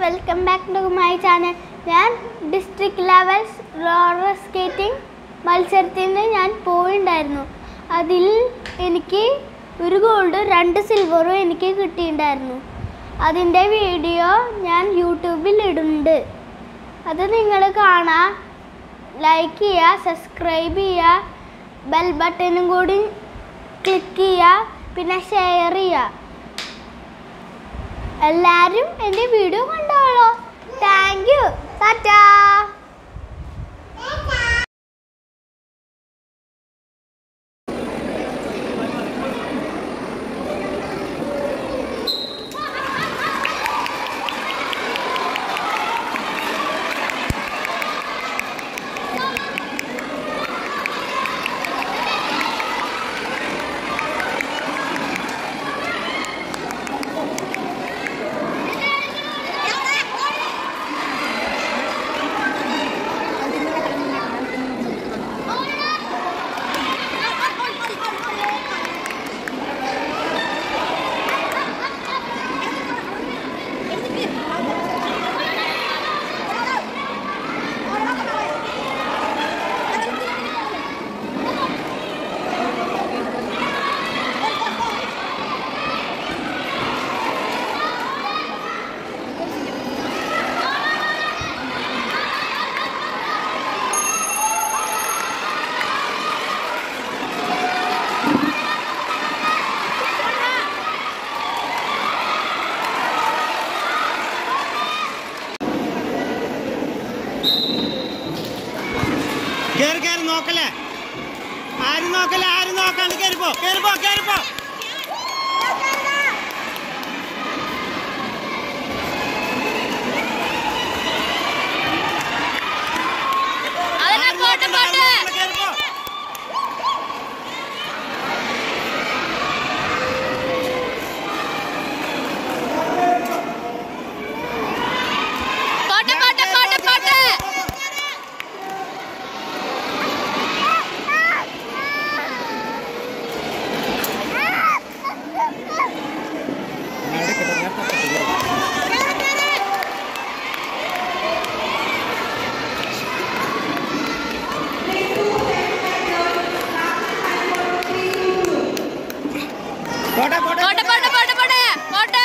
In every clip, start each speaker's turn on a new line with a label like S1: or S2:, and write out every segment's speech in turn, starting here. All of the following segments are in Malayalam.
S1: Welcome back to my channel ഞാൻ ഡിസ്ട്രിക്ട് ലെവൽസ് റോളർ സ്കേറ്റിംഗ് മത്സരത്തിന് ഞാൻ പോയിണ്ടായിരുന്നു അതിൽ എനിക്ക് ഒരു ഗോൾഡ് രണ്ട് സിൽവറും എനിക്ക് കിട്ടിയിട്ടുണ്ടായിരുന്നു അതിൻ്റെ വീഡിയോ ഞാൻ യൂട്യൂബിൽ ഇടുന്നുണ്ട് അത് നിങ്ങൾ കാണാം ലൈക്ക് ചെയ്യുക സബ്സ്ക്രൈബ് ചെയ്യുക ബെൽ ബട്ടണും കൂടി ക്ലിക്ക് ചെയ്യുക പിന്നെ ഷെയർ ചെയ്യുക എല്ലാരും എൻ്റെ വീഡിയോ കണ്ടോളൂ താങ്ക് യു ടാറ്റാ
S2: കേറി കേറി നോക്കല്ലേ ആരും നോക്കല്ലേ ആരും നോക്കാണ്ട് കേറിപ്പോ കേറിപ്പോ കേറിപ്പോ
S3: അതിനെ പോട്ടെ പോട്ടെ
S2: കേറിപ്പോ
S3: പോട്ടെ പോട്ടെ പോട്ടെ പോട്ടെ
S2: പോട്ടെ പോട്ടെ
S3: പോട്ടെ പോട്ടെ പോട്ടെ പോട്ടെ പോട്ടെ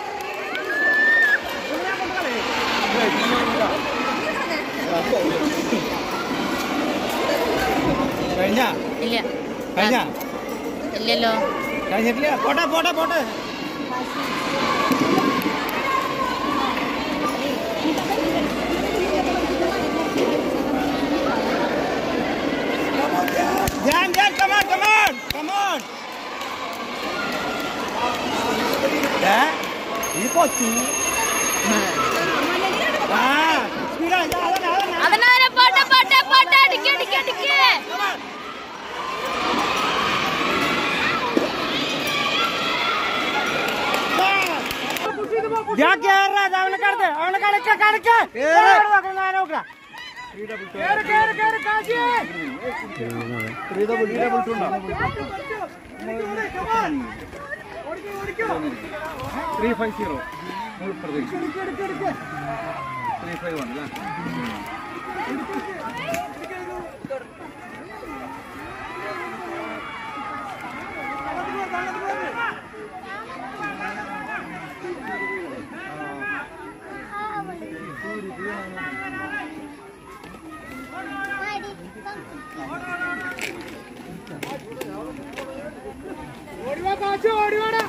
S2: കഴിഞ്ഞ
S3: ഇല്ല
S2: കഴിഞ്ഞ
S3: ഇല്ലല്ലോ
S2: കഴിഞ്ഞിട്ടില്ല പോട്ടെ പോട്ടെ പോട്ടെ Jan, Jan, come on, come on, come on. ഏ? ഈ കൊച്ചു ആ സ്പീഡാ അതന്നെ അതന്നെ
S3: അതിനെ പോട്ടെ പോട്ടെ പോട്ടെ അടിക്ക് അടിക്ക് അടിക്ക്
S2: Come on. ഞാൻ കേറാ അവനെ കടത്ത് അവനെ കടക്ക കടക്ക
S4: ത്രീ ഫൈവ് സീറോ പ്രദേശ് ത്രീ ഫൈവ് വൺ അല്ലേ
S2: ഓടിവാ കാച്ചു ഓടിവാടാ